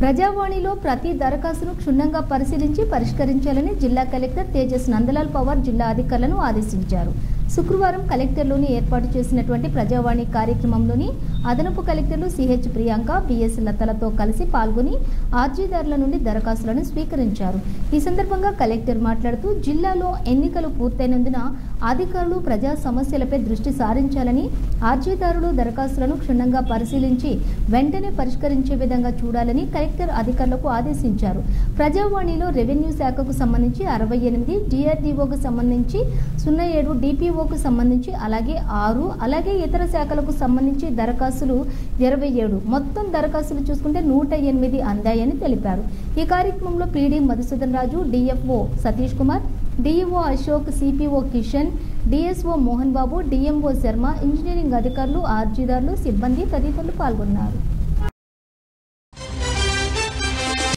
ప్రజావాణిలో ప్రతి దరఖాస్తును క్షుణ్ణంగా పరిశీలించి పరిష్కరించాలని జిల్లా కలెక్టర్ తేజస్ నందలాల్ పవార్ జిల్లా అధికారులను ఆదేశించారు శుక్రవారం కలెక్టర్లోని ఏర్పాటు చేసినటువంటి ప్రజావాణి కార్యక్రమంలోని అదనపు కలెక్టర్లు సిహెచ్ ప్రియాంక బిఎస్ లతలతో కలిసి పాల్గొని ఆర్జీదారుల నుండి దరఖాస్తులను స్వీకరించారు ఈ సందర్భంగా కలెక్టర్ మాట్లాడుతూ జిల్లాలో ఎన్నికలు పూర్తయినందున అధికారులు ప్రజా సమస్యలపై దృష్టి సారించాలని ఆర్జీదారులు దరఖాస్తులను క్షుణ్ణంగా పరిశీలించి వెంటనే పరిష్కరించే విధంగా చూడాలని కలెక్టర్ అధికారులకు ఆదేశించారు ప్రజావాణిలో రెవెన్యూ శాఖకు సంబంధించి అరవై ఎనిమిది డిఆర్డీఓకు సంబంధించి సున్నా ఏడు డిపిఓకు సంబంధించి అలాగే ఆరు అలాగే ఇతర శాఖలకు సంబంధించి దరఖాస్తులు ఇరవై ఏడు మొత్తం దరఖాస్తులు చూసుకుంటే నూట ఎనిమిది అందాయని తెలిపారు ఈ కార్యక్రమంలో PD Madhusudan Raju DFO Satish Kumar DEO Ashok CPO Kishan DSO Mohan Babu DMO Sharma engineering అధికారులు ఆర్జీదారులు సిబ్బంది తదితరులు పాల్గొన్నారు